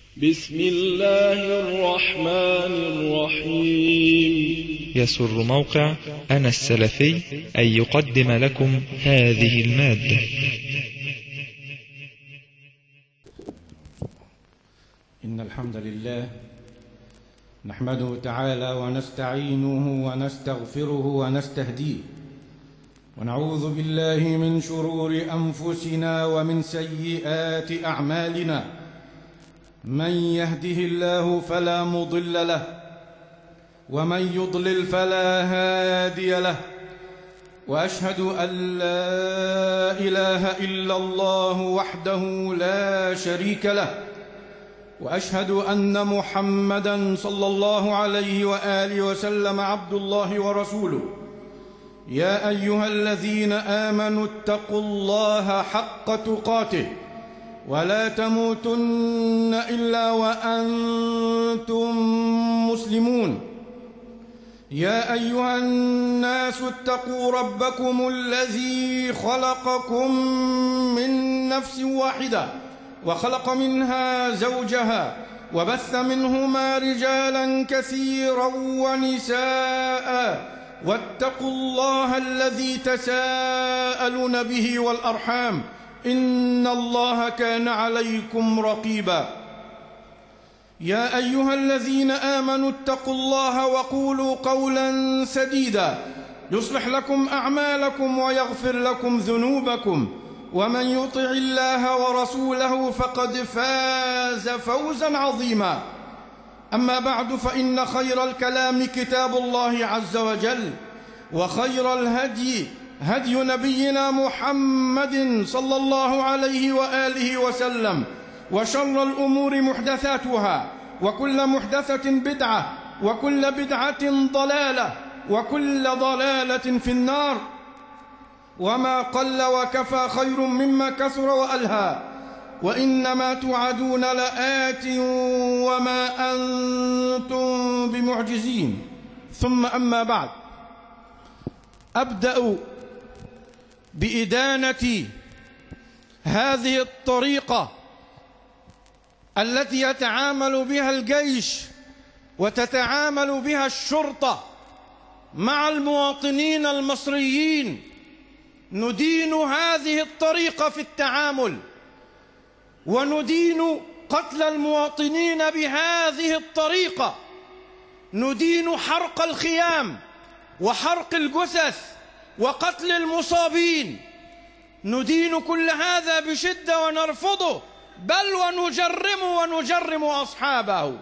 بسم الله الرحمن الرحيم يسر موقع أنا السلفي أن يقدم لكم هذه المادة إن الحمد لله نحمده تعالى ونستعينه ونستغفره ونستهديه ونعوذ بالله من شرور أنفسنا ومن سيئات أعمالنا من يهده الله فلا مضل له ومن يضلل فلا هادي له واشهد ان لا اله الا الله وحده لا شريك له واشهد ان محمدا صلى الله عليه واله وسلم عبد الله ورسوله يا ايها الذين امنوا اتقوا الله حق تقاته ولا تموتن الا وانتم مسلمون يا ايها الناس اتقوا ربكم الذي خلقكم من نفس واحده وخلق منها زوجها وبث منهما رجالا كثيرا ونساء واتقوا الله الذي تساءلون به والارحام ان الله كان عليكم رقيبا يا ايها الذين امنوا اتقوا الله وقولوا قولا سديدا يصلح لكم اعمالكم ويغفر لكم ذنوبكم ومن يطع الله ورسوله فقد فاز فوزا عظيما اما بعد فان خير الكلام كتاب الله عز وجل وخير الهدي هدي نبينا محمد صلى الله عليه واله وسلم وشر الامور محدثاتها وكل محدثه بدعه وكل بدعه ضلاله وكل ضلاله في النار وما قل وكفى خير مما كثر والهى وانما توعدون لات وما انتم بمعجزين ثم اما بعد ابدا بإدانة هذه الطريقة التي يتعامل بها الجيش وتتعامل بها الشرطة مع المواطنين المصريين ندين هذه الطريقة في التعامل وندين قتل المواطنين بهذه الطريقة ندين حرق الخيام وحرق الجثث وقتل المصابين ندين كل هذا بشدة ونرفضه بل ونجرم ونجرم أصحابه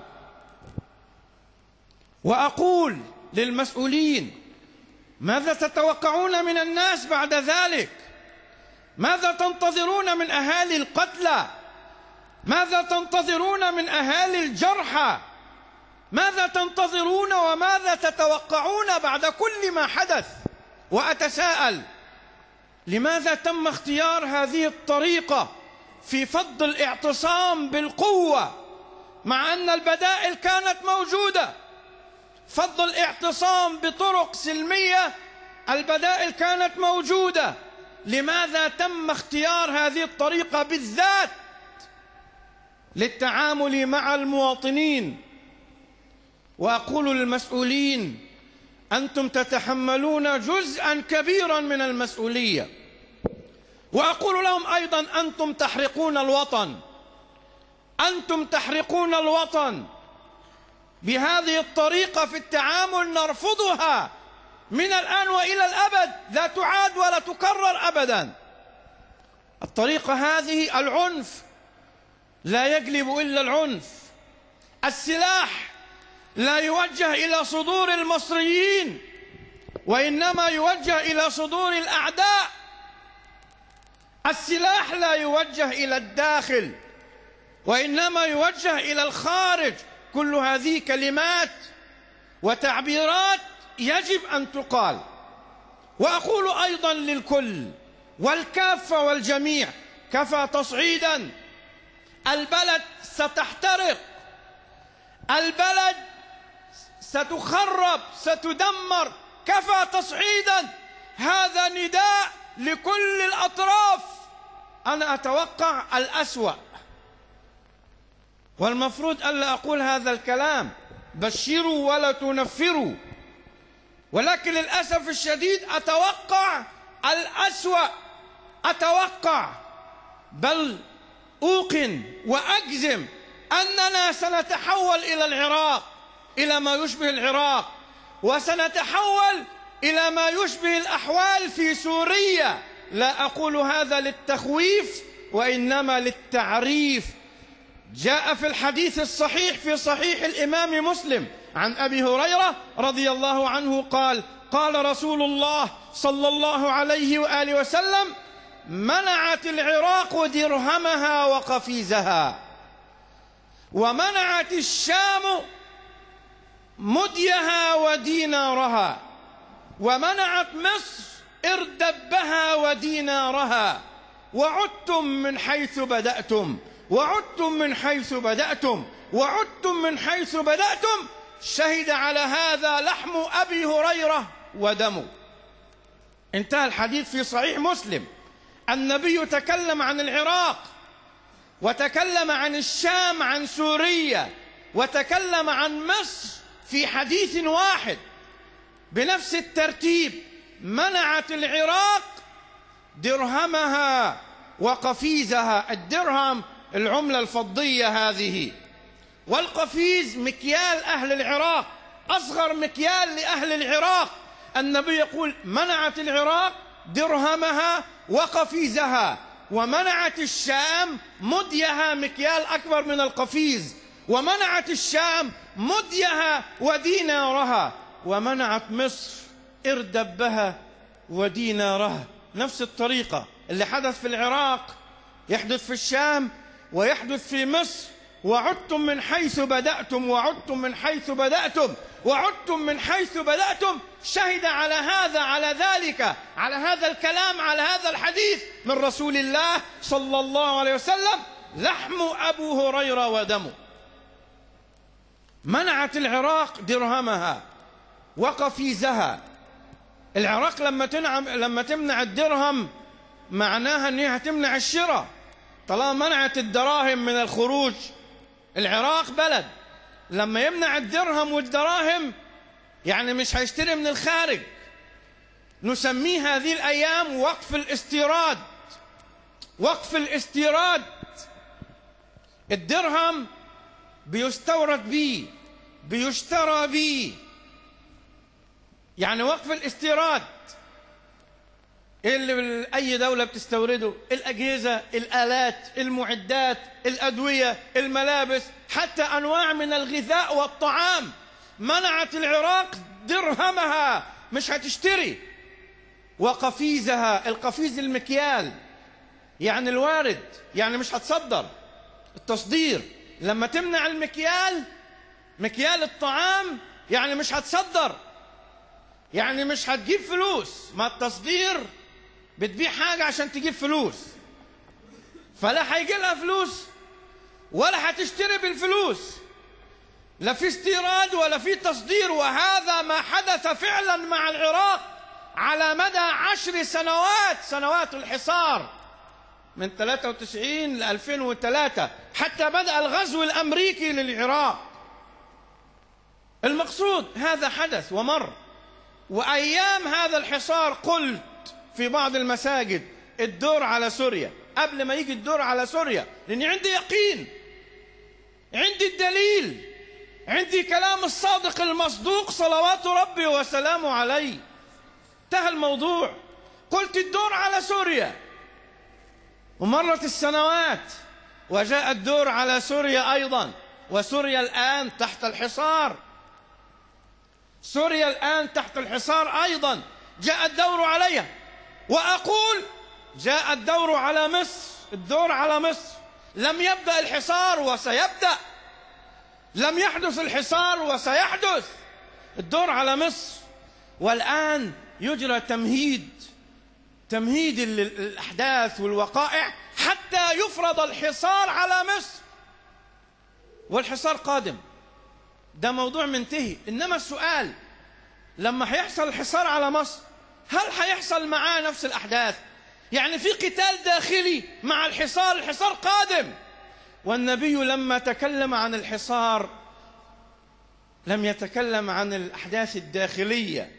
وأقول للمسؤولين ماذا تتوقعون من الناس بعد ذلك ماذا تنتظرون من أهالي القتلى ماذا تنتظرون من أهالي الجرحى ماذا تنتظرون وماذا تتوقعون بعد كل ما حدث وأتساءل لماذا تم اختيار هذه الطريقة في فض الاعتصام بالقوة مع أن البدائل كانت موجودة فض الاعتصام بطرق سلمية البدائل كانت موجودة لماذا تم اختيار هذه الطريقة بالذات للتعامل مع المواطنين وأقول للمسؤولين أنتم تتحملون جزءا كبيرا من المسؤولية وأقول لهم أيضا أنتم تحرقون الوطن أنتم تحرقون الوطن بهذه الطريقة في التعامل نرفضها من الآن وإلى الأبد لا تعاد ولا تكرر أبدا الطريقة هذه العنف لا يجلب إلا العنف السلاح لا يوجه إلى صدور المصريين وإنما يوجه إلى صدور الأعداء السلاح لا يوجه إلى الداخل وإنما يوجه إلى الخارج كل هذه كلمات وتعبيرات يجب أن تقال وأقول أيضا للكل والكافة والجميع كفى تصعيدا البلد ستحترق البلد ستخرب ستدمر كفى تصعيدا هذا نداء لكل الأطراف أنا أتوقع الأسوأ والمفروض ألا أقول هذا الكلام بشروا ولا تنفروا ولكن للأسف الشديد أتوقع الأسوأ أتوقع بل أوقن وأجزم أننا سنتحول إلى العراق إلى ما يشبه العراق وسنتحول إلى ما يشبه الأحوال في سوريا لا أقول هذا للتخويف وإنما للتعريف جاء في الحديث الصحيح في صحيح الإمام مسلم عن أبي هريرة رضي الله عنه قال قال رسول الله صلى الله عليه وآله وسلم منعت العراق درهمها وقفيزها ومنعت الشام مديها ودينارها ومنعت مصر اردبها ودينارها وعدتم من حيث بدأتم وعدتم من حيث بدأتم وعدتم من حيث بدأتم شهد على هذا لحم أبي هريرة ودمه انتهى الحديث في صحيح مسلم النبي تكلم عن العراق وتكلم عن الشام عن سوريا وتكلم عن مصر في حديث واحد بنفس الترتيب منعت العراق درهمها وقفيزها الدرهم العملة الفضية هذه والقفيز مكيال أهل العراق أصغر مكيال لأهل العراق النبي يقول منعت العراق درهمها وقفيزها ومنعت الشام مديها مكيال أكبر من القفيز ومنعت الشام مديها ودينارها ومنعت مصر اردبها ودينارها نفس الطريقة اللي حدث في العراق يحدث في الشام ويحدث في مصر وعدتم من حيث بدأتم وعدتم من حيث بدأتم وعدتم من حيث بدأتم شهد على هذا على ذلك على هذا الكلام على هذا الحديث من رسول الله صلى الله عليه وسلم لحم أبو هريرة ودمه منعت العراق درهمها وقفيزها العراق لما تنعم لما تمنع الدرهم معناها انها هتمنع الشراء طالما منعت الدراهم من الخروج العراق بلد لما يمنع الدرهم والدراهم يعني مش هيشتري من الخارج نسميه هذه الايام وقف الاستيراد وقف الاستيراد الدرهم بيستورد بيه بيشترى بيه يعني وقف الاستيراد ايه اللي اي دوله بتستورده الاجهزه الالات المعدات الادويه الملابس حتى انواع من الغذاء والطعام منعت العراق درهمها مش هتشتري وقفيزها القفيز المكيال يعني الوارد يعني مش هتصدر التصدير لما تمنع المكيال مكيال الطعام يعني مش هتصدر يعني مش هتجيب فلوس ما التصدير بتبيع حاجة عشان تجيب فلوس فلا هيجي لها فلوس ولا هتشتري بالفلوس لا في استيراد ولا في تصدير وهذا ما حدث فعلا مع العراق على مدى عشر سنوات سنوات الحصار من 93 ل 2003 حتى بدأ الغزو الأمريكي للعراق المقصود هذا حدث ومر وأيام هذا الحصار قلت في بعض المساجد الدور على سوريا قبل ما يجي الدور على سوريا لأني عندي يقين عندي الدليل عندي كلام الصادق المصدوق صلوات ربي وسلامه عليه انتهى الموضوع قلت الدور على سوريا ومرت السنوات وجاء الدور على سوريا أيضا وسوريا الآن تحت الحصار سوريا الآن تحت الحصار أيضا جاء الدور عليها وأقول جاء الدور على مصر الدور على مصر لم يبدأ الحصار وسيبدأ لم يحدث الحصار وسيحدث الدور على مصر والآن يجرى تمهيد تمهيد الأحداث والوقائع حتى يفرض الحصار على مصر والحصار قادم ده موضوع منتهي إنما السؤال لما هيحصل الحصار على مصر هل هيحصل معاه نفس الأحداث يعني في قتال داخلي مع الحصار الحصار قادم والنبي لما تكلم عن الحصار لم يتكلم عن الأحداث الداخلية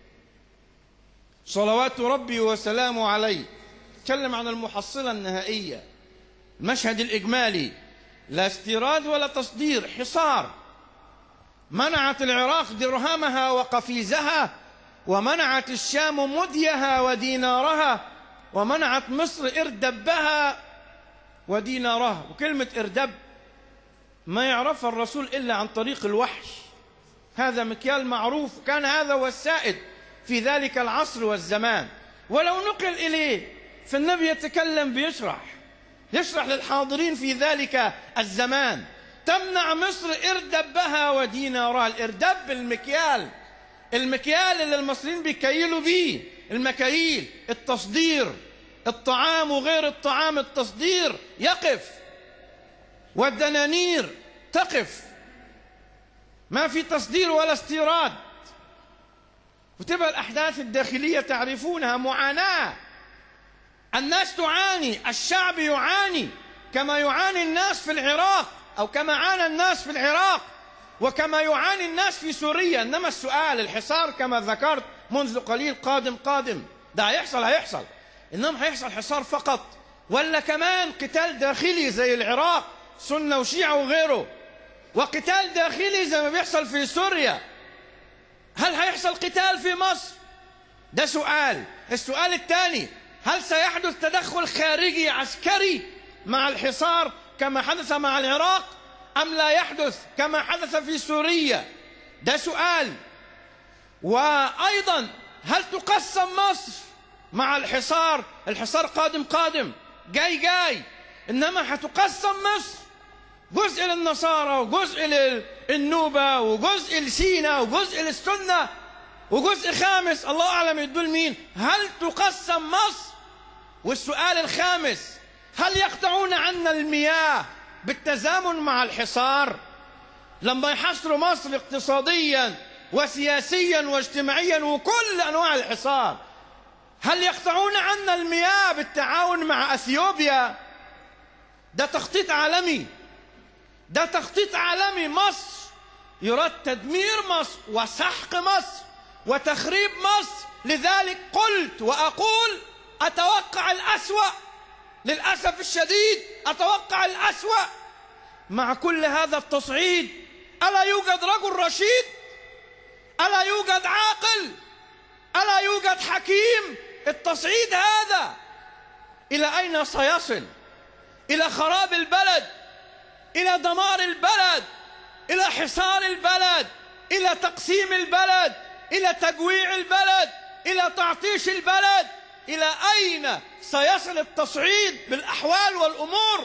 صلوات ربي وسلامه عليه تكلم عن المحصلة النهائية المشهد الإجمالي لا استيراد ولا تصدير حصار منعت العراق درهمها وقفيزها ومنعت الشام مديها ودينارها ومنعت مصر إردبها ودينارها وكلمة إردب ما يعرفها الرسول إلا عن طريق الوحي هذا مكيال معروف كان هذا هو السائد في ذلك العصر والزمان ولو نقل إليه فالنبي يتكلم بيشرح يشرح للحاضرين في ذلك الزمان تمنع مصر إردبها ودينارها الإردب المكيال المكيال اللي المصريين بيكيلوا بيه المكاييل التصدير الطعام وغير الطعام التصدير يقف والدنانير تقف ما في تصدير ولا استيراد وتبقى الأحداث الداخلية تعرفونها معاناة الناس تعاني الشعب يعاني كما يعاني الناس في العراق أو كما عانى الناس في العراق وكما يعاني الناس في سوريا إنما السؤال الحصار كما ذكرت منذ قليل قادم قادم ده هيحصل هيحصل إنما هيحصل حصار فقط ولا كمان قتال داخلي زي العراق سنة وشيعة وغيره وقتال داخلي زي ما بيحصل في سوريا هل هيحصل قتال في مصر ده سؤال السؤال الثاني هل سيحدث تدخل خارجي عسكري مع الحصار كما حدث مع العراق أم لا يحدث كما حدث في سوريا ده سؤال وأيضا هل تقسم مصر مع الحصار الحصار قادم قادم جاي جاي إنما هتقسم مصر جزء للنصارى وجزء للنوبة وجزء لسينا وجزء للسنة وجزء خامس الله أعلم يدول مين هل تقسم مصر والسؤال الخامس هل يقطعون عنا المياه بالتزامن مع الحصار لما يحصروا مصر اقتصاديا وسياسيا واجتماعيا وكل أنواع الحصار هل يقطعون عنا المياه بالتعاون مع أثيوبيا ده تخطيط عالمي ده تخطيط عالمي مصر يراد تدمير مصر وسحق مصر وتخريب مصر لذلك قلت وأقول أتوقع الأسوأ للأسف الشديد أتوقع الأسوأ مع كل هذا التصعيد ألا يوجد رجل رشيد ألا يوجد عاقل ألا يوجد حكيم التصعيد هذا إلى أين سيصل إلى خراب البلد إلى دمار البلد إلى حصار البلد إلى تقسيم البلد إلى تجويع البلد إلى تعطيش البلد إلى أين سيصل التصعيد بالأحوال والأمور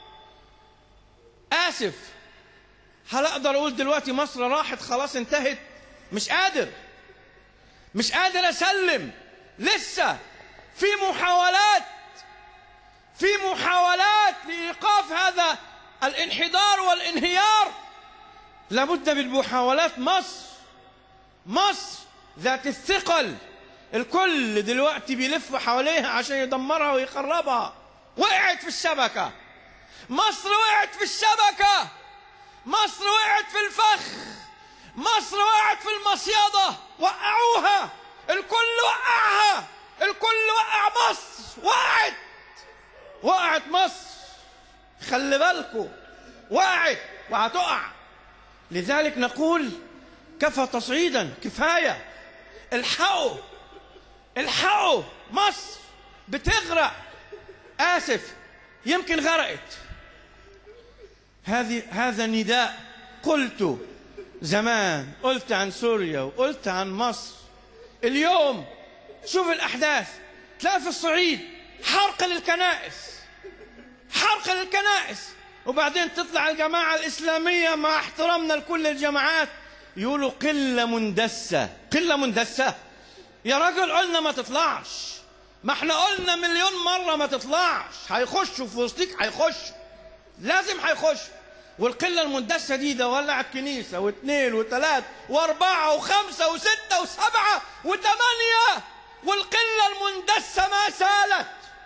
آسف هل أقدر أقول دلوقتي مصر راحت خلاص انتهت مش قادر مش قادر أسلم لسه في محاولات في محاولات لإيقاف هذا الانحدار والانهيار لابد من محاولات مصر مصر ذات الثقل الكل دلوقتي بيلف حواليها عشان يدمرها ويخربها وقعت في الشبكة مصر وقعت في الشبكة مصر وقعت في الفخ مصر وقعت في المصيدة وقعوها الكل وقعها الكل وقع مصر وقعت وقعت مصر خلي بالكم وقعت وهتقع لذلك نقول كفى تصعيدا كفايه الحقوا الحقوا مصر بتغرق اسف يمكن غرقت هذه هذا نداء قلت زمان قلت عن سوريا وقلت عن مصر اليوم شوف الاحداث تلاقي في الصعيد حرق للكنائس حرق للكنائس وبعدين تطلع الجماعة الإسلامية مع احترامنا لكل الجماعات يقولوا قلة مندسة قلة مندسة يا راجل قلنا ما تطلعش ما احنا قلنا مليون مرة ما تطلعش هيخشوا في وسطيك هيخشوا لازم هيخشوا والقلة المندسة دي ده ولع الكنيسة واثنين وثلاث واربعة وخمسة وستة وسبعة وثمانية والقلة المندسة ما سالت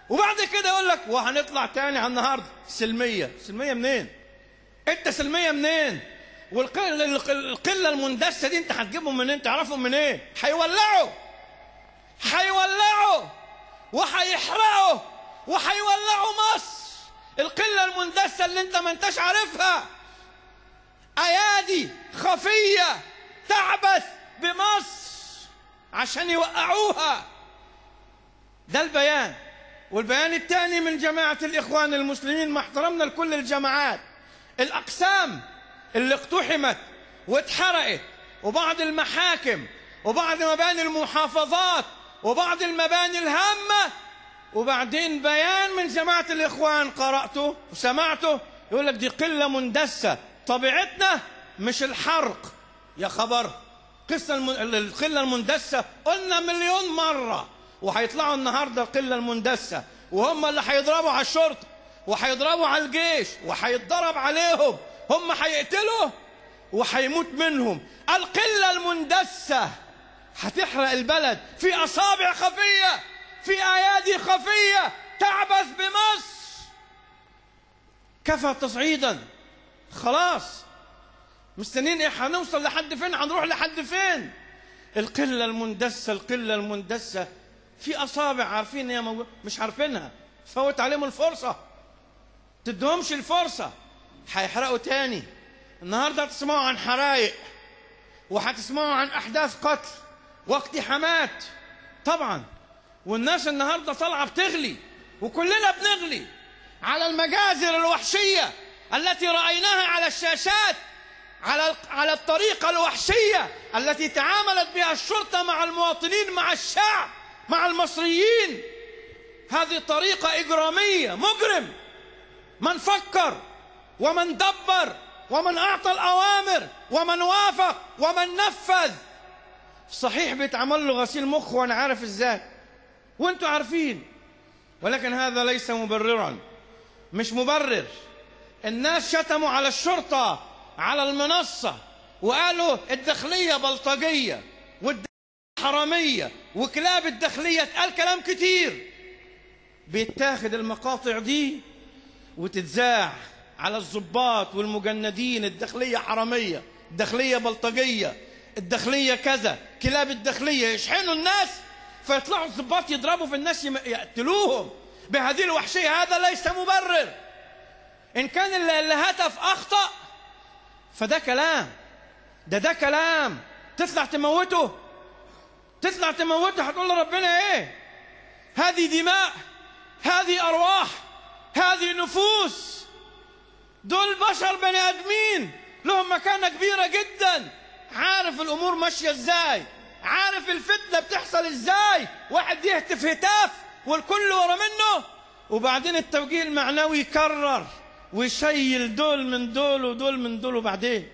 وبعد كده يقول لك وهنطلع تاني على النهارده سلميه سلميه منين انت سلميه منين والقله القله المندسه دي انت هتجيبهم منين تعرفهم منين إيه؟ هيولعوا هيولعوا وهيحرقوا وهيولعوا مصر القله المندسه اللي انت ما انتش عارفها ايادي خفيه تعبث بمصر عشان يوقعوها ده البيان والبيان الثاني من جماعة الإخوان المسلمين مع احترامنا لكل الجماعات الأقسام اللي اقتحمت واتحرقت وبعض المحاكم وبعض مباني المحافظات وبعض المباني الهامة وبعدين بيان من جماعة الإخوان قرأته وسمعته يقول لك دي قلة مندسة طبيعتنا مش الحرق يا خبر قصة الم... القلة المندسة قلنا مليون مرة وهيطلعوا النهاردة القلة المندسة وهم اللي هيضربوا على الشرطة وهيضربوا على الجيش وهيتضرب عليهم هم هيقتلوا وهيموت منهم القلة المندسة هتحرق البلد في أصابع خفية في أيادي خفية تعبث بمصر كفى تصعيدا خلاص مستنيين ايه هنوصل لحد فين هنروح لحد فين القله المندسه القله المندسه في اصابع عارفين هي موجوده مش عارفينها فوت عليهم الفرصه تدهمش الفرصه هيحرقوا تاني النهارده هتسمعوا عن حرايق وهتسمعوا عن احداث قتل واقتحامات طبعا والناس النهارده طالعه بتغلي وكلنا بنغلي على المجازر الوحشيه التي رايناها على الشاشات على على الطريقة الوحشية التي تعاملت بها الشرطة مع المواطنين مع الشعب مع المصريين هذه طريقة إجرامية مجرم من فكر ومن دبر ومن أعطى الأوامر ومن وافق ومن نفذ صحيح بيتعمل له غسيل مخ وأنا عارف إزاي وأنتوا عارفين ولكن هذا ليس مبررا مش مبرر الناس شتموا على الشرطة على المنصة وقالوا الداخلية بلطجية والداخلية حرامية وكلاب الداخلية اتقال كلام كتير بيتاخد المقاطع دي وتتذاع على الضباط والمجندين الداخلية حرامية الداخلية بلطجية الداخلية كذا كلاب الداخلية يشحنوا الناس فيطلعوا الضباط يضربوا في الناس يقتلوهم بهذه الوحشية هذا ليس مبرر إن كان اللي هتف أخطأ فده كلام ده ده كلام تطلع تموته تطلع تموته هتقول لربنا ايه هذه دماء هذه ارواح هذه نفوس دول بشر بني ادمين لهم مكانه كبيره جدا عارف الامور ماشيه ازاي عارف الفتنه بتحصل ازاي واحد يهتف هتاف والكل ورا منه وبعدين التوجيه المعنوي يكرر ويشيل دول من دول ودول من دول وبعدين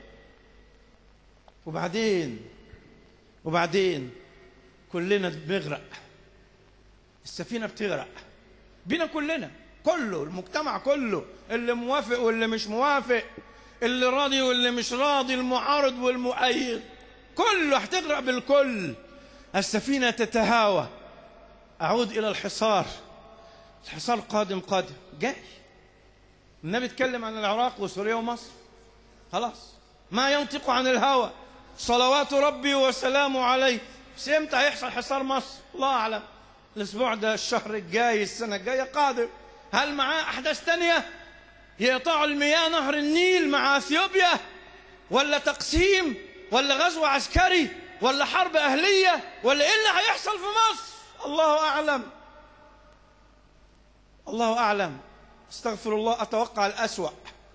وبعدين وبعدين كلنا بنغرق السفينة بتغرق بينا كلنا كله المجتمع كله اللي موافق واللي مش موافق اللي راضي واللي مش راضي المعارض والمؤيد كله هتغرق بالكل السفينة تتهاوى أعود إلى الحصار الحصار قادم قادم جاي النبي اتكلم عن العراق وسوريا ومصر خلاص ما ينطق عن الهوى صلوات ربي وسلامه عليه بس امتى هيحصل حصار مصر الله اعلم الاسبوع ده الشهر الجاي السنه الجايه قادم هل معاه احداث تانية يقطعوا المياه نهر النيل مع اثيوبيا ولا تقسيم ولا غزو عسكري ولا حرب اهليه ولا ايه اللي هيحصل في مصر الله اعلم الله اعلم استغفر الله اتوقع الاسوا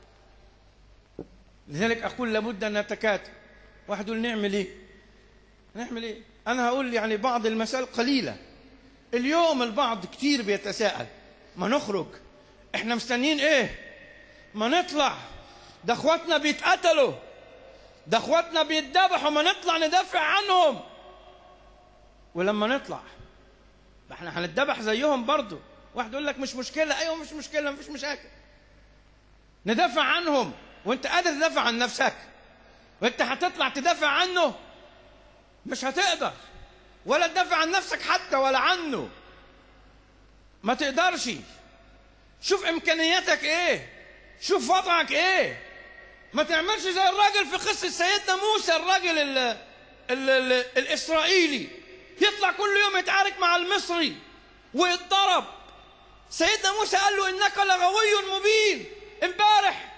لذلك اقول لابد ان نتكاتف واحد يقول نعمل ايه نعمل ايه انا هقول يعني بعض المسائل قليله اليوم البعض كتير بيتساءل ما نخرج احنا مستنيين ايه ما نطلع ده اخواتنا بيتقتلوا ده اخواتنا بيتذبحوا ما نطلع ندافع عنهم ولما نطلع احنا هنتذبح زيهم برضو واحد يقول لك مش مشكله ايوه مش مشكله مفيش مشاكل ندافع عنهم وانت قادر تدافع عن نفسك وانت هتطلع تدافع عنه مش هتقدر ولا تدافع عن نفسك حتى ولا عنه ما تقدرش شوف امكانياتك ايه شوف وضعك ايه ما تعملش زي الراجل في قصه سيدنا موسى الراجل ال ال ال الاسرائيلي يطلع كل يوم يتعارك مع المصري ويتضرب سيدنا موسى قال له انك لغوي مبين امبارح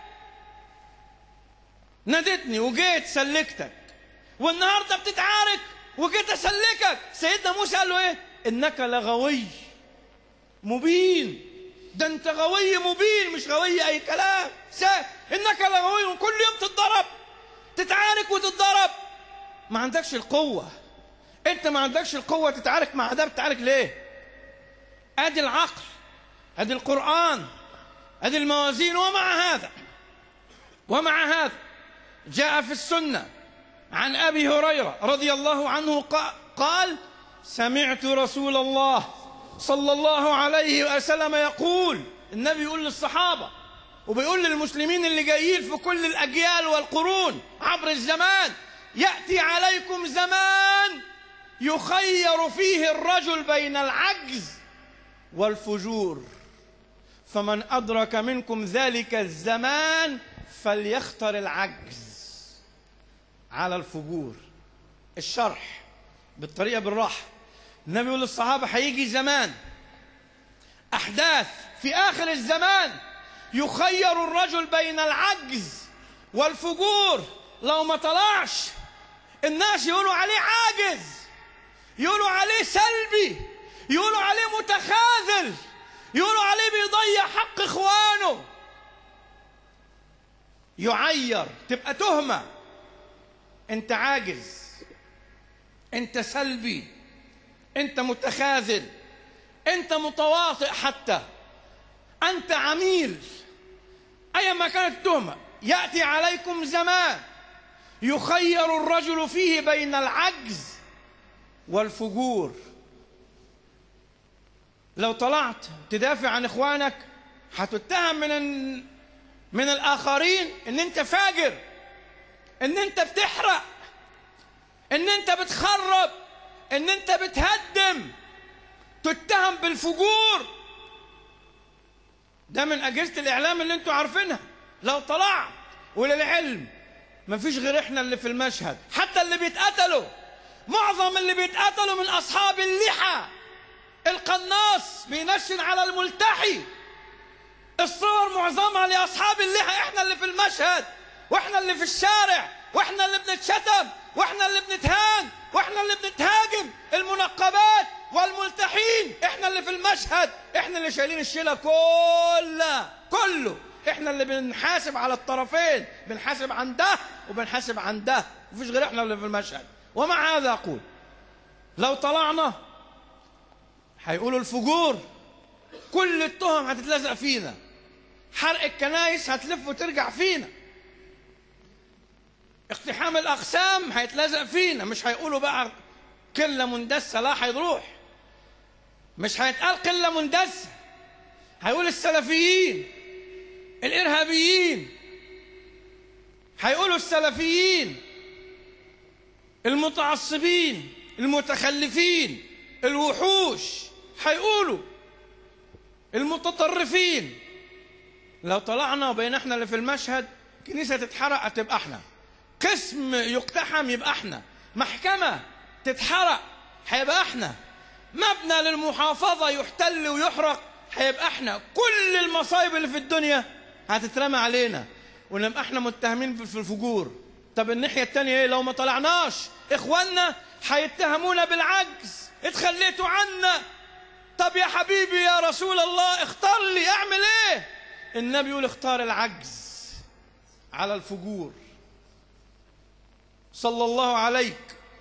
نادتني وجيت سلكتك والنهارده بتتعارك وجيت اسلكك سيدنا موسى قال له ايه انك لغوي مبين ده انت غوي مبين مش غوي اي كلام سهل انك لغوي وكل يوم تتضرب تتعارك وتتضرب ما عندكش القوة انت ما عندكش القوة تتعارك مع ده بتتعارك ليه ادي العقل ادي القرآن ادي الموازين ومع هذا ومع هذا جاء في السنة عن ابي هريرة رضي الله عنه قال سمعت رسول الله صلى الله عليه وسلم يقول النبي يقول للصحابة وبيقول للمسلمين اللي جايين في كل الأجيال والقرون عبر الزمان يأتي عليكم زمان يخير فيه الرجل بين العجز والفجور فمن أدرك منكم ذلك الزمان فليختر العجز على الفجور الشرح بالطريقة بالراحة النبي يقول للصحابة هيجي زمان أحداث في آخر الزمان يخير الرجل بين العجز والفجور لو ما طلعش الناس يقولوا عليه عاجز يقولوا عليه سلبي يقولوا عليه متخاذل يقولوا عليه بيضيع حق اخوانه يعير تبقى تهمه انت عاجز انت سلبي انت متخاذل انت متواطئ حتى انت عميل ايما كانت التهمه ياتي عليكم زمان يخير الرجل فيه بين العجز والفجور لو طلعت تدافع عن اخوانك هتتهم من ال... من الاخرين ان انت فاجر ان انت بتحرق ان انت بتخرب ان انت بتهدم تتهم بالفجور ده من اجهزه الاعلام اللي انتوا عارفينها لو طلعت وللعلم مفيش غير احنا اللي في المشهد حتى اللي بيتقتلوا معظم اللي بيتقتلوا من اصحاب اللحى القناص بينشن على الملتحي الصور معظمها لاصحاب اللحى احنا اللي في المشهد واحنا اللي في الشارع واحنا اللي بنتشتم واحنا اللي بنتهان واحنا اللي بنتهاجم المنقبات والملتحين احنا اللي في المشهد احنا اللي شايلين الشيله كلها كله احنا اللي بنحاسب على الطرفين بنحاسب عن ده وبنحاسب عن ده مفيش غير احنا اللي في المشهد ومع هذا اقول لو طلعنا هيقولوا الفجور كل التهم هتتلزق فينا حرق الكنايس هتلف وترجع فينا اقتحام الاقسام هيتلزق فينا مش هيقولوا بقى قله مندسه لا هيروح مش هيتقال قله مندسه هيقول السلفيين الارهابيين هيقولوا السلفيين المتعصبين المتخلفين الوحوش هيقولوا المتطرفين لو طلعنا وبين احنا اللي في المشهد كنيسه تتحرق هتبقى احنا قسم يقتحم يبقى احنا محكمة تتحرق هيبقى احنا مبنى للمحافظة يحتل ويحرق هيبقى احنا كل المصايب اللي في الدنيا هتترمى علينا ونبقى احنا متهمين في الفجور طب الناحية التانية ايه لو ما طلعناش اخواننا هيتهمونا بالعجز اتخليتوا عنا طب يا حبيبي يا رسول الله اختار لي اعمل ايه النبي يقول اختار العجز على الفجور صلى الله عليك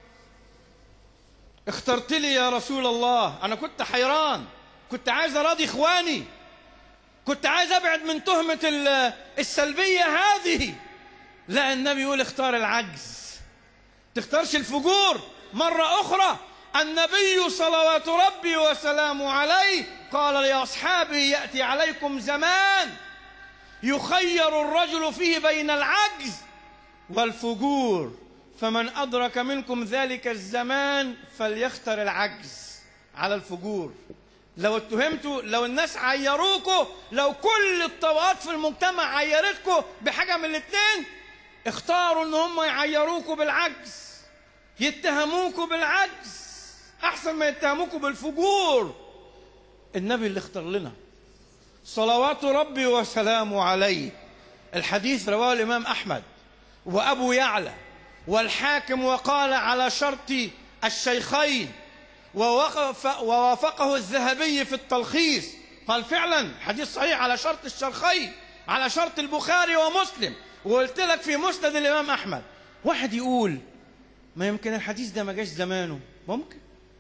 اخترت لي يا رسول الله انا كنت حيران كنت عايز اراضي اخواني كنت عايز ابعد من تهمه السلبيه هذه لا النبي يقول اختار العجز تختارش الفجور مره اخرى النبي صلوات ربي وسلامه عليه قال لاصحابه ياتي عليكم زمان يخير الرجل فيه بين العجز والفجور فمن أدرك منكم ذلك الزمان فليختر العجز على الفجور لو اتهمتوا لو الناس عيروكوا لو كل الطبقات في المجتمع عيرتكوا بحاجة من الاتنين اختاروا ان هم يعيروكوا بالعجز يتهموكوا بالعجز احسن ما يتهموكوا بالفجور النبي اللي اختار لنا صلوات ربي وسلامه عليه الحديث رواه الامام احمد وابو يعلى والحاكم وقال على شرط الشيخين ووقف ووافقه الذهبي في التلخيص قال فعلا حديث صحيح على شرط الشيخين على شرط البخاري ومسلم وقلت لك في مسند الامام احمد واحد يقول ما يمكن الحديث ده ما جاش زمانه ممكن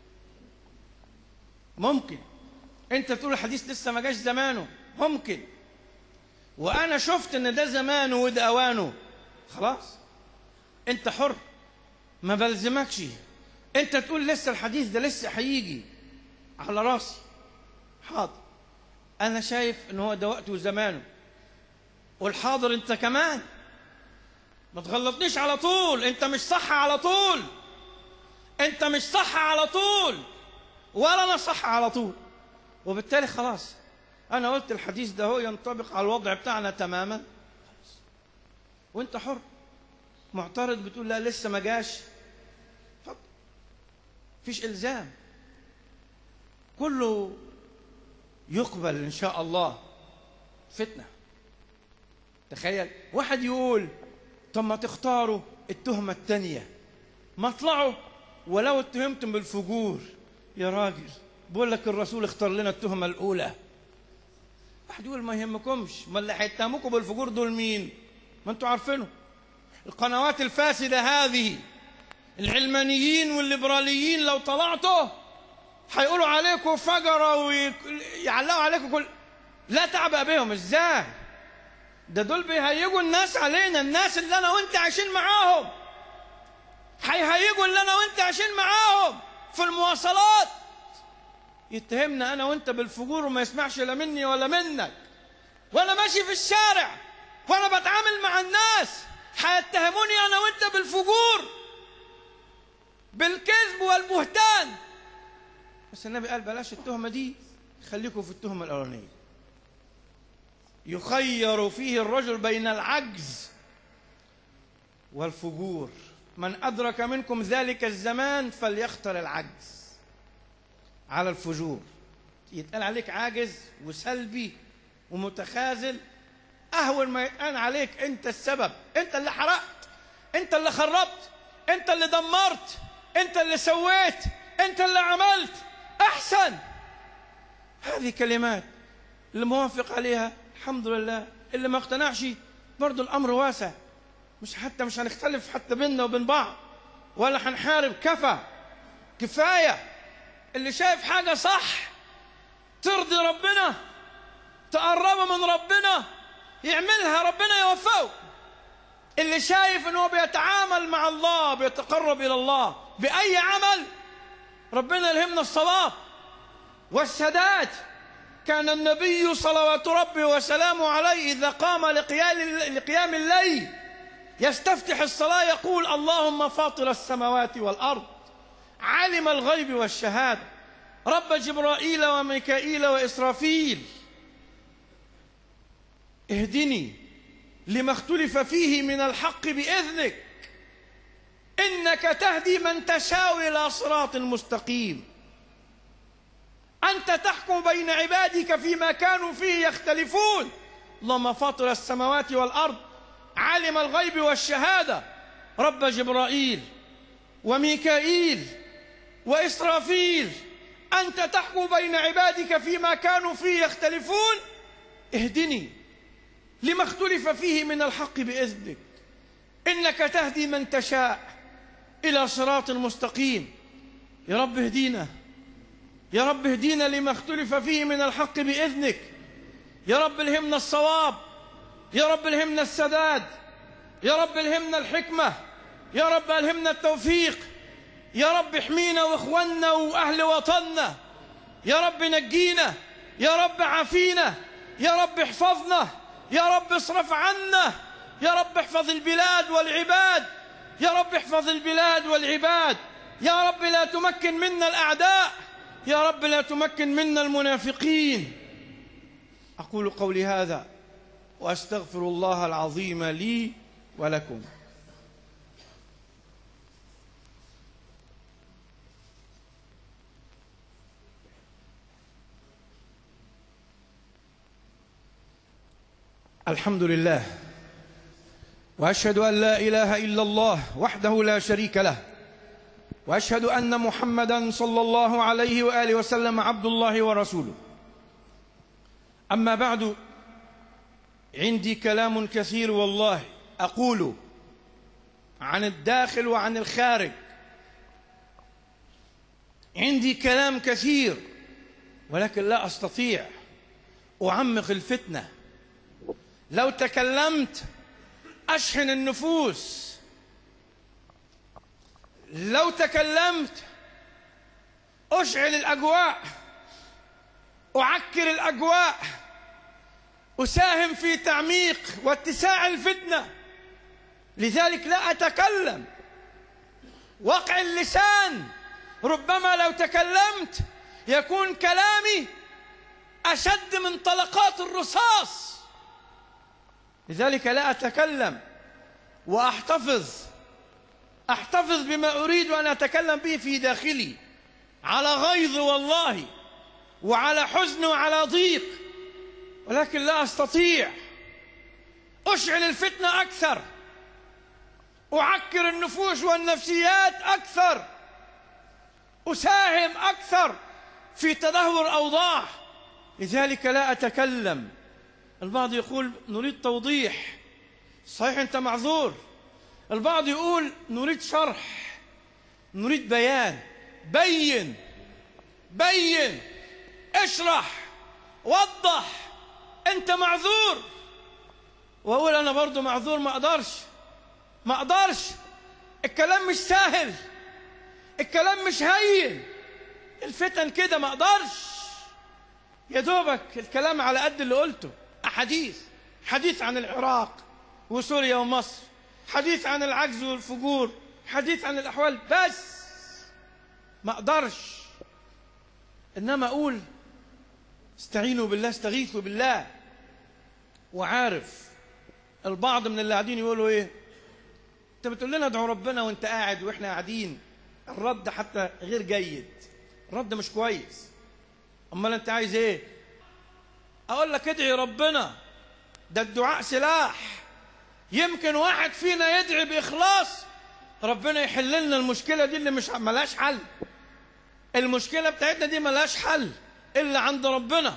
ممكن انت تقول الحديث لسه ما جاش زمانه ممكن وانا شفت ان ده زمانه وده اوانه خلاص انت حر ما بلزمكش انت تقول لسه الحديث ده لسه هيجي على راسي حاضر انا شايف ان هو ده وقته وزمانه والحاضر انت كمان ما تغلطنيش على طول انت مش صح على طول انت مش صح على طول ولا انا صح على طول وبالتالي خلاص انا قلت الحديث ده هو ينطبق على الوضع بتاعنا تماما خلاص. وانت حر معترض بتقول لا لسه ما جاش اتفضل فيش الزام كله يقبل ان شاء الله فتنه تخيل واحد يقول طب ما تختاروا التهمه الثانيه ما اطلعوا ولو اتهمتم بالفجور يا راجل بقول لك الرسول اختار لنا التهمه الاولى واحد يقول ما يهمكمش ما اللي هيتهموكم بالفجور دول مين ما انتوا عارفينه القنوات الفاسده هذه العلمانيين والليبراليين لو طلعتوا هيقولوا عليكم فجرة ويعلقوا عليكم كل لا تعبأ بهم ازاي ده دول بيهيجوا الناس علينا الناس اللي انا وانت عايشين معاهم هيهيجوا اللي انا وانت عايشين معاهم في المواصلات يتهمنا انا وانت بالفجور وما يسمعش لا مني ولا منك وانا ماشي في الشارع وانا بتعامل مع الناس هيتهموني انا وانت بالفجور بالكذب والبهتان بس النبي قال بلاش التهمه دي خليكم في التهمه الاولانيه يخير فيه الرجل بين العجز والفجور من ادرك منكم ذلك الزمان فليختر العجز على الفجور يتقال عليك عاجز وسلبي ومتخاذل اهون ما يتقال عليك انت السبب انت اللي حرقت انت اللي خربت انت اللي دمرت انت اللي سويت انت اللي عملت احسن هذه كلمات اللي موافق عليها الحمد لله اللي ما اقتنعش برضه الامر واسع مش حتى مش هنختلف حتى بيننا وبين بعض ولا هنحارب كفى كفايه اللي شايف حاجه صح ترضي ربنا تقربه من ربنا يعملها ربنا يوفقه اللي شايف انه بيتعامل مع الله بيتقرب الى الله باي عمل ربنا يلهمنا الصواب والسداد كان النبي صلوات ربي وسلامه عليه اذا قام لقيام الليل يستفتح الصلاه يقول اللهم فاطر السماوات والارض عالم الغيب والشهاده رب جبرائيل وميكائيل واسرافيل اهدني لما اختلف فيه من الحق باذنك انك تهدي من تشاء الى صراط مستقيم انت تحكم بين عبادك فيما كانوا فيه يختلفون اللهم فاطر السماوات والارض عالم الغيب والشهاده رب جبرائيل وميكائيل واسرافيل انت تحكم بين عبادك فيما كانوا فيه يختلفون اهدني لما اختلف فيه من الحق باذنك انك تهدي من تشاء الى صراط مستقيم يا رب اهدينا يا رب اهدينا لما اختلف فيه من الحق باذنك يا رب الهمنا الصواب يا رب الهمنا السداد يا رب الهمنا الحكمه يا رب الهمنا التوفيق يا رب احمينا واخواننا واهل وطننا يا رب نجينا يا رب عافينا يا رب احفظنا يا رب اصرف عنا يا رب احفظ البلاد والعباد يا رب احفظ البلاد والعباد يا رب لا تمكن منا الاعداء يا رب لا تمكن منا المنافقين أقول قولي هذا وأستغفر الله العظيم لي ولكم الحمد لله واشهد ان لا اله الا الله وحده لا شريك له واشهد ان محمدا صلى الله عليه واله وسلم عبد الله ورسوله اما بعد عندي كلام كثير والله اقول عن الداخل وعن الخارج عندي كلام كثير ولكن لا استطيع اعمق الفتنه لو تكلمت اشحن النفوس لو تكلمت اشعل الاجواء اعكر الاجواء اساهم في تعميق واتساع الفتنه لذلك لا اتكلم وقع اللسان ربما لو تكلمت يكون كلامي اشد من طلقات الرصاص لذلك لا أتكلم وأحتفظ أحتفظ بما أريد أن أتكلم به في داخلي على غيظ والله وعلى حزن وعلى ضيق ولكن لا أستطيع أشعل الفتنة أكثر أعكر النفوس والنفسيات أكثر أساهم أكثر في تدهور أوضاع لذلك لا أتكلم البعض يقول نريد توضيح صحيح أنت معذور البعض يقول نريد شرح نريد بيان بين بين اشرح وضح أنت معذور وأقول أنا برضو معذور ما أقدرش ما أقدرش الكلام مش سهل الكلام مش هين الفتن كده ما أقدرش يا دوبك الكلام على قد اللي قلته أحاديث حديث عن العراق وسوريا ومصر حديث عن العجز والفجور حديث عن الأحوال بس ما أقدرش إنما أقول استعينوا بالله استغيثوا بالله وعارف البعض من اللي قاعدين يقولوا ايه انت بتقول لنا ادعوا ربنا وانت قاعد واحنا قاعدين الرد حتى غير جيد الرد مش كويس امال انت عايز ايه اقول لك ادعي ربنا ده الدعاء سلاح يمكن واحد فينا يدعي باخلاص ربنا يحل لنا المشكله دي اللي مش ملهاش حل المشكله بتاعتنا دي ملهاش حل الا عند ربنا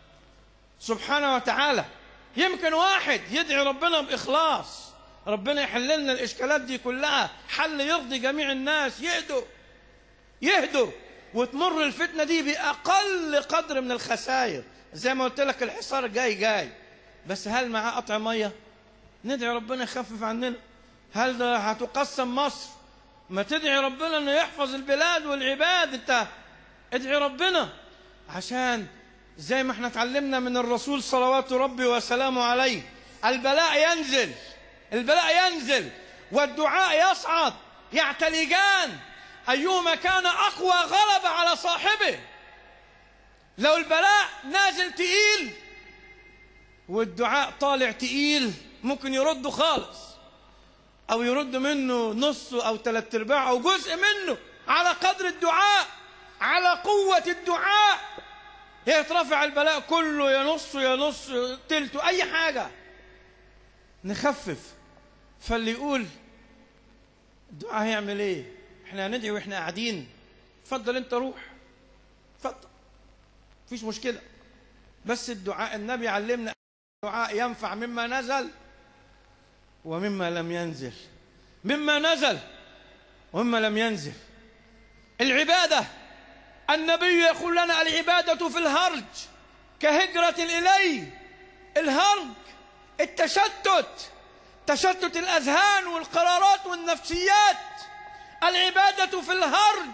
سبحانه وتعالى يمكن واحد يدعي ربنا باخلاص ربنا يحل لنا الاشكالات دي كلها حل يرضي جميع الناس يهدوا يهدوا وتمر الفتنه دي باقل قدر من الخسائر زي ما قلت لك الحصار جاي جاي بس هل معاه قطع ميه ندعي ربنا يخفف عننا هل ده هتقسم مصر ما تدعي ربنا انه يحفظ البلاد والعباد انت ادعي ربنا عشان زي ما احنا اتعلمنا من الرسول صلوات ربي وسلامه عليه البلاء ينزل البلاء ينزل والدعاء يصعد يعتلجان أيهما كان أقوى غلب على صاحبه لو البلاء نازل تقيل والدعاء طالع تقيل ممكن يرده خالص أو يرد منه نصه أو ثلاث أرباع أو جزء منه على قدر الدعاء على قوة الدعاء يترفع البلاء كله يا نصه يا نص تلته أي حاجة نخفف فاللي يقول الدعاء هيعمل ايه احنا هندعي واحنا قاعدين اتفضل انت روح اتفضل مفيش مشكلة بس الدعاء النبي علمنا الدعاء ينفع مما نزل ومما لم ينزل مما نزل ومما لم ينزل العبادة النبي يقول لنا العبادة في الهرج كهجرة إليه الهرج التشتت تشتت الأذهان والقرارات والنفسيات العبادة في الهرج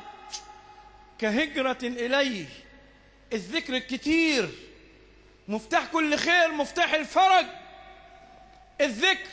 كهجرة إليه الذكر الكتير مفتاح كل خير مفتاح الفرج الذكر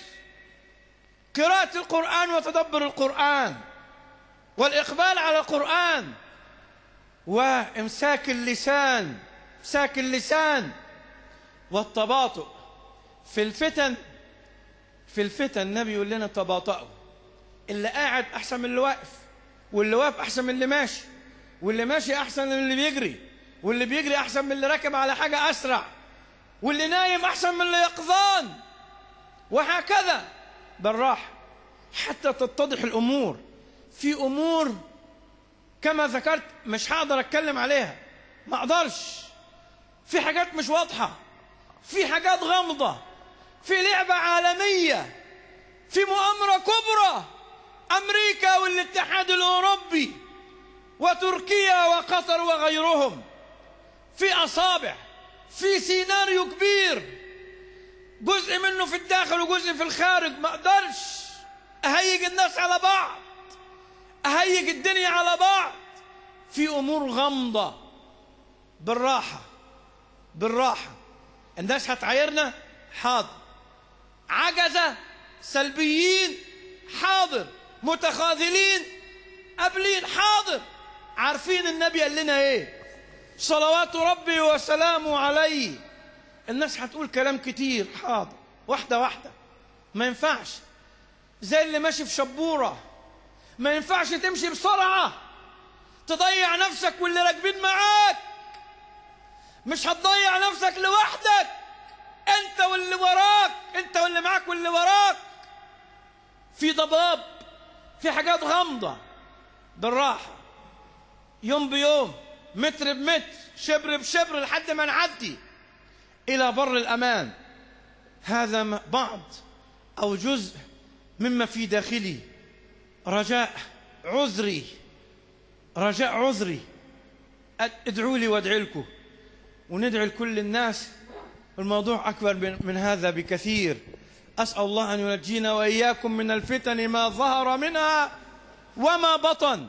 قراءة القرآن وتدبر القرآن والإقبال على القرآن وامساك اللسان امساك اللسان والتباطؤ في الفتن في الفتن النبي يقول لنا تباطؤوا اللي قاعد احسن من اللي واقف واللي واقف احسن من اللي ماشي واللي ماشي احسن من اللي بيجري واللي بيجري احسن من اللي راكب على حاجه اسرع واللي نايم احسن من اللي يقظان وهكذا بالراحه حتى تتضح الامور في امور كما ذكرت مش هقدر اتكلم عليها ما اقدرش في حاجات مش واضحه في حاجات غامضه في لعبه عالميه في مؤامره كبرى امريكا والاتحاد الاوروبي وتركيا وقطر وغيرهم في اصابع في سيناريو كبير جزء منه في الداخل وجزء في الخارج ما اقدرش اهيج الناس على بعض اهيج الدنيا على بعض في امور غامضه بالراحه بالراحه الناس هتعايرنا حاضر عجزه سلبيين حاضر متخاذلين قابلين حاضر عارفين النبي قال لنا ايه صلوات ربي وسلامه عليه الناس هتقول كلام كتير حاضر واحده واحده ما ينفعش زي اللي ماشي في شبوره ما ينفعش تمشي بسرعه تضيع نفسك واللي راكبين معاك مش هتضيع نفسك لوحدك انت واللي وراك انت واللي معاك واللي وراك في ضباب في حاجات غامضه بالراحه يوم بيوم متر بمتر شبر بشبر لحد ما نعدي الى بر الامان هذا بعض او جزء مما في داخلي رجاء عذري رجاء عذري ادعوا لي وادعي لكم وندعي لكل الناس الموضوع أكبر من هذا بكثير أسأل الله أن ينجينا وإياكم من الفتن ما ظهر منها وما بطن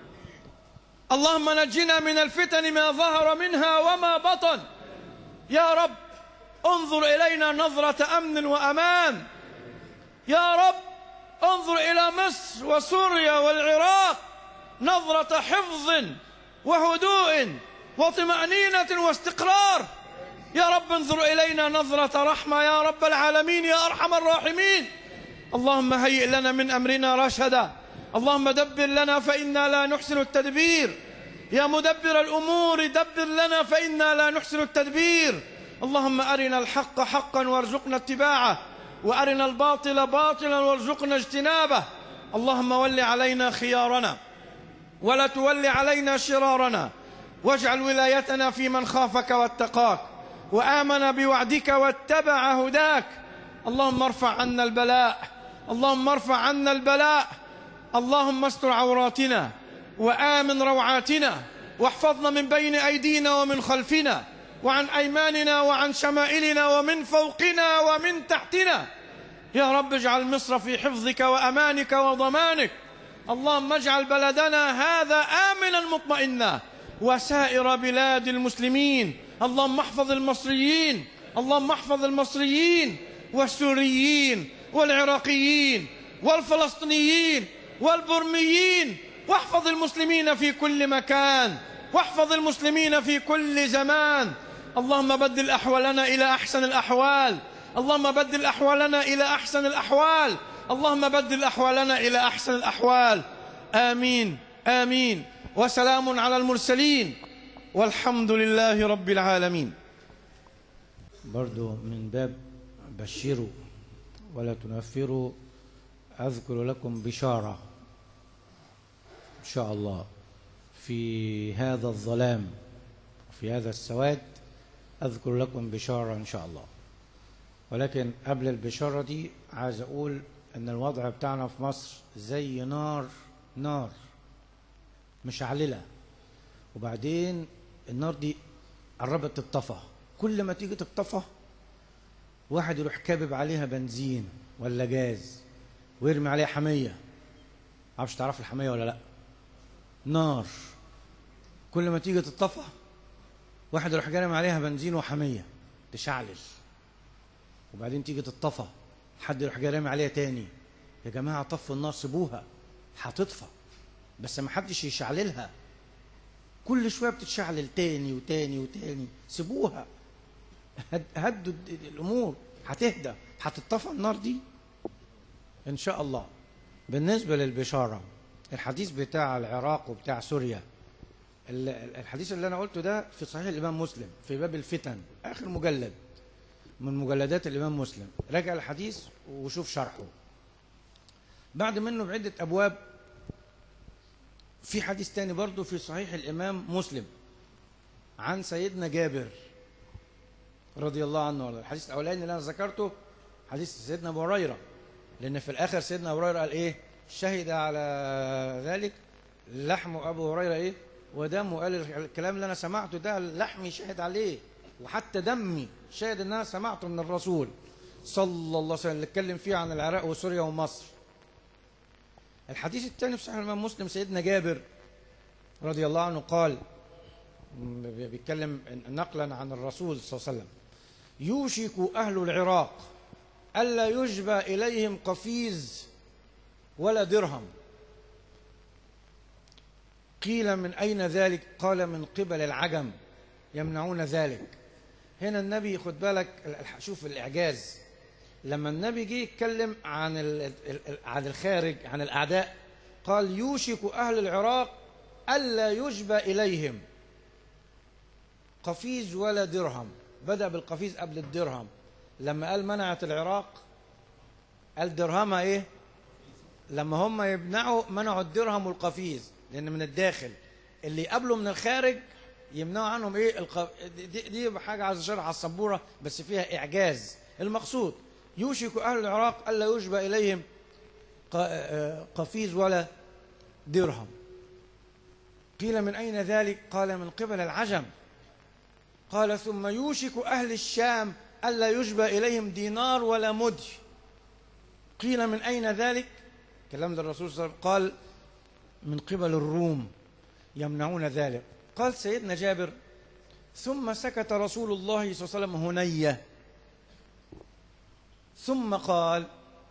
اللهم نجنا من الفتن ما ظهر منها وما بطن يا رب انظر إلينا نظرة أمن وأمان يا رب انظر إلى مصر وسوريا والعراق نظرة حفظ وهدوء وطمأنينة واستقرار يا رب انظر إلينا نظرة رحمة يا رب العالمين يا أرحم الراحمين اللهم هيئ لنا من أمرنا رشدا اللهم دبر لنا فإنا لا نحسن التدبير يا مدبر الأمور دبر لنا فإنا لا نحسن التدبير اللهم أرنا الحق حقا وارزقنا اتباعه وأرنا الباطل باطلا وارزقنا اجتنابه اللهم ول علينا خيارنا ولا تول علينا شرارنا واجعل ولايتنا في من خافك واتقاك وآمن بوعدك واتبع هداك اللهم ارفع عنا البلاء اللهم ارفع عنا البلاء اللهم استر عوراتنا وآمن روعاتنا واحفظنا من بين أيدينا ومن خلفنا وعن أيماننا وعن شمائلنا ومن فوقنا ومن تحتنا يا رب اجعل مصر في حفظك وأمانك وضمانك اللهم اجعل بلدنا هذا آمنا مطمئنا وسائر بلاد المسلمين اللهم احفظ المصريين اللهم احفظ المصريين والسوريين والعراقيين والفلسطينيين والبرميين واحفظ المسلمين في كل مكان واحفظ المسلمين في كل زمان اللهم بدل احوالنا الى احسن الاحوال اللهم بدل احوالنا الى احسن الاحوال اللهم بدل احوالنا الى احسن الاحوال امين امين وسلام على المرسلين والحمد لله رب العالمين برضو من باب بشروا ولا تنفروا أذكر لكم بشارة إن شاء الله في هذا الظلام وفي هذا السواد أذكر لكم بشارة إن شاء الله ولكن قبل البشارة دي عايز أقول أن الوضع بتاعنا في مصر زي نار نار مشعللة وبعدين النار دي قربت تطفى كل ما تيجي تطفى واحد يروح كابب عليها بنزين ولا جاز ويرمي عليها حمية عارفش تعرف الحمية ولا لا نار كل ما تيجي تطفى واحد يروح جارم عليها بنزين وحمية تشعلل وبعدين تيجي تطفى حد يروح جارم عليها تاني يا جماعة طفوا النار سيبوها هتطفى بس ما حدش يشعللها كل شويه بتتشعلل تاني وتاني وتاني سيبوها هد- هدوا الد- الامور هتهدى هتطفى النار دي ان شاء الله بالنسبه للبشاره الحديث بتاع العراق وبتاع سوريا ال- ال- الحديث اللي انا قلته ده في صحيح الامام مسلم في باب الفتن اخر مجلد من مجلدات الامام مسلم راجع الحديث وشوف شرحه بعد منه بعده ابواب في حديث تاني برضه في صحيح الامام مسلم عن سيدنا جابر رضي الله عنه وارضاه. الحديث الاولاني اللي انا ذكرته حديث سيدنا ابو هريره لان في الاخر سيدنا ابو هريره قال ايه شهد على ذلك لحم ابو هريره ايه ودمه قال الكلام اللي انا سمعته ده لحمي شهد عليه وحتى دمي شهد ان انا سمعته من الرسول صلى الله عليه وسلم اللي اتكلم فيه عن العراق وسوريا ومصر الحديث الثاني في صحيح الامام مسلم سيدنا جابر رضي الله عنه قال م- بيتكلم نقلا عن الرسول صلى الله عليه وسلم يوشك اهل العراق الا يجبى اليهم قفيز ولا درهم قيل من اين ذلك قال من قبل العجم يمنعون ذلك هنا النبي خد بالك ال- شوف الاعجاز لما النبي جه يتكلم عن ال- ال- ال- عن الخارج عن الاعداء قال يوشك اهل العراق الا يجبى اليهم قفيز ولا درهم بدا بالقفيز قبل الدرهم لما قال منعت العراق قال درهمها ايه لما هم يمنعوا منعوا الدرهم والقفيز لان من الداخل اللي يقابلوا من الخارج يمنعوا عنهم ايه الق... دي, دي حاجه عايز اشرح على السبوره بس فيها اعجاز المقصود يوشك اهل العراق الا يشبى اليهم ق... آه، قفيز ولا درهم قيل من اين ذلك قال من قبل العجم قال ثم يوشك اهل الشام الا يشبى اليهم دينار ولا مدي قيل من اين ذلك كلام ده الرسول صلى الله عليه وسلم قال من قبل الروم يمنعون ذلك قال سيدنا جابر ثم سكت رسول الله صلى الله عليه وسلم هنيه ثم قال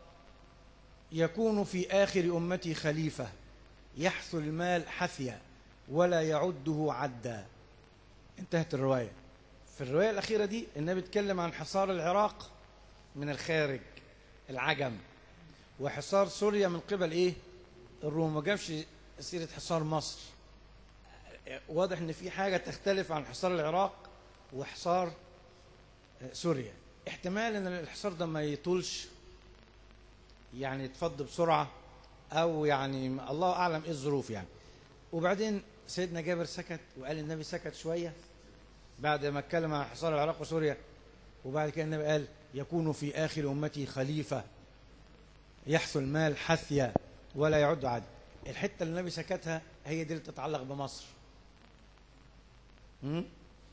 يكون في آخر أمتي خليفة يحث المال حثيا ولا يعده عدا انتهت الرواية في الرواية الأخيرة دي النبي اتكلم عن حصار العراق من الخارج العجم وحصار سوريا من قبل ايه الروم ما جابش سيرة حصار مصر واضح ان في حاجة تختلف عن حصار العراق وحصار سوريا احتمال ان الحصار ده ما يطولش يعني يتفض بسرعة او يعني الله اعلم ايه الظروف يعني وبعدين سيدنا جابر سكت وقال النبي سكت شوية بعد ما اتكلم عن حصار العراق وسوريا وبعد كده النبي قال يكون في آخر أمتي خليفة يحث المال حثيا ولا يعد عد الحتة اللي النبي سكتها هي دي اللي تتعلق بمصر م?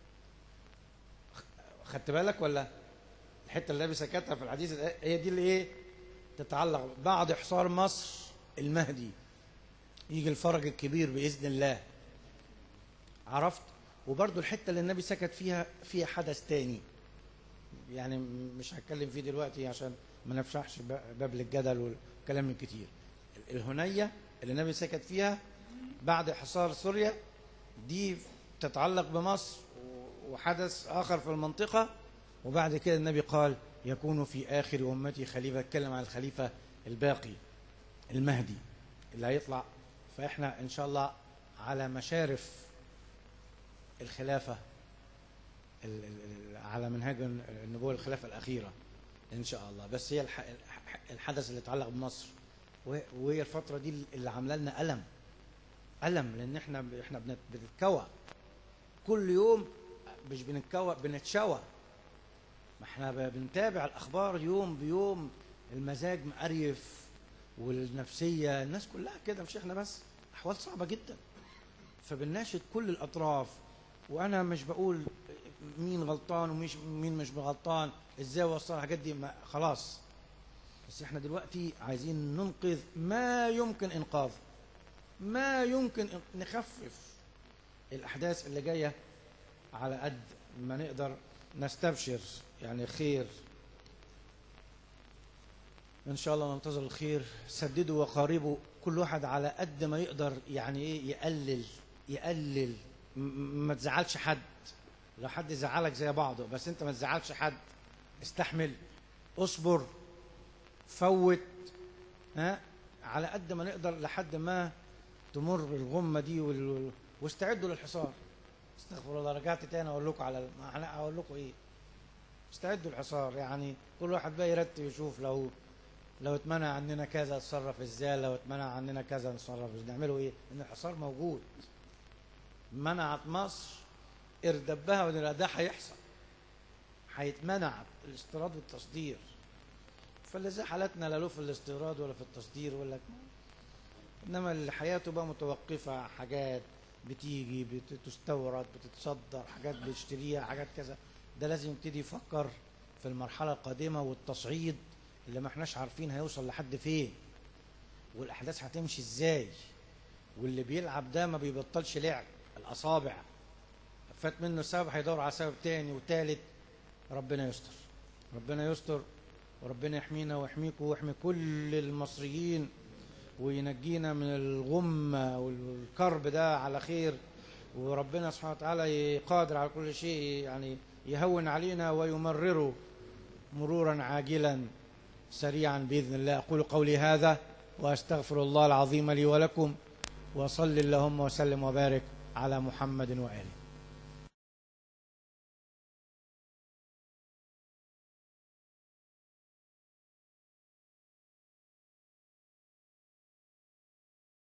خدت بالك ولا الحتة اللي النبي سكتها في الحديث ده هي دي اللي ايه تتعلق بعد حصار مصر المهدي يجي الفرج الكبير بإذن الله عرفت وبرضو الحتة اللي النبي سكت فيها فيها حدث تاني يعني مش هتكلم فيه دلوقتي عشان ما نفتحش باب للجدل والكلام الكتير الهنية اللي النبي سكت فيها بعد حصار سوريا دي تتعلق بمصر وحدث آخر في المنطقة وبعد كده النبي قال يكون في آخر أمتي خليفة اتكلم عن الخليفة الباقي المهدي اللي هيطلع فإحنا إن شاء الله على مشارف الخلافة ال- ال- على منهج النبوة الخلافة الأخيرة إن شاء الله بس هي الح- الح- الحدث اللي يتعلق بمصر وهي- وهي الفترة دي اللي عاملة لنا ألم ألم لأن إحنا إحنا بنت- بنتكوى كل يوم مش بنتكوى بنتشوى ما إحنا ب- بنتابع الأخبار يوم بيوم المزاج مقريف والنفسية الناس كلها كده مش إحنا بس أحوال صعبة جدا فبنناشد كل الأطراف وأنا مش بقول مين غلطان ومش مين مش غلطان ازاي وصل الحاجات دي ما خلاص بس احنا دلوقتي عايزين ننقذ ما يمكن انقاذه ما يمكن إن- نخفف الاحداث اللي جايه على قد ما نقدر نستبشر يعني خير ان شاء الله ننتظر الخير سددوا وقاربوا كل واحد على قد ما يقدر يعني ايه يقلل يقلل م- م- ما تزعلش حد لو حد زعلك زي بعضه بس انت ما تزعلش حد استحمل اصبر فوت ها على قد ما نقدر لحد ما تمر الغمه دي وال... وال- واستعدوا للحصار استغفر الله رجعت تاني اقول لكم على ما انا اقول لكم ايه استعدوا للحصار يعني كل واحد بقى يرتب يشوف لو لو اتمنع عننا كذا نتصرف ازاي لو اتمنع عننا كذا نتصرف ازاي نعمله ايه ان الحصار موجود منعت مصر اردبها وان ده هيحصل هيتمنع الاستيراد والتصدير فاللي زي حالتنا لا له في الاستيراد ولا في التصدير ولا انما اللي حياته بقى متوقفه حاجات بتيجي بتستورد بتتصدر حاجات بيشتريها حاجات كذا ده لازم يبتدي يفكر في المرحله القادمه والتصعيد اللي ما احناش عارفين هيوصل لحد فين والاحداث هتمشي ازاي واللي بيلعب ده ما بيبطلش لعب الاصابع فات منه سبب هيدور على سبب تاني وتالت ربنا يستر ربنا يستر وربنا يحمينا ويحميكم ويحمي كل المصريين وينجينا من الغمة والكرب ده على خير وربنا سبحانه وتعالى قادر على كل شيء يعني يهون علينا ويمرره مرورا عاجلا سريعا بإذن الله أقول قولي هذا وأستغفر الله العظيم لي ولكم وصل اللهم وسلم وبارك على محمد وآله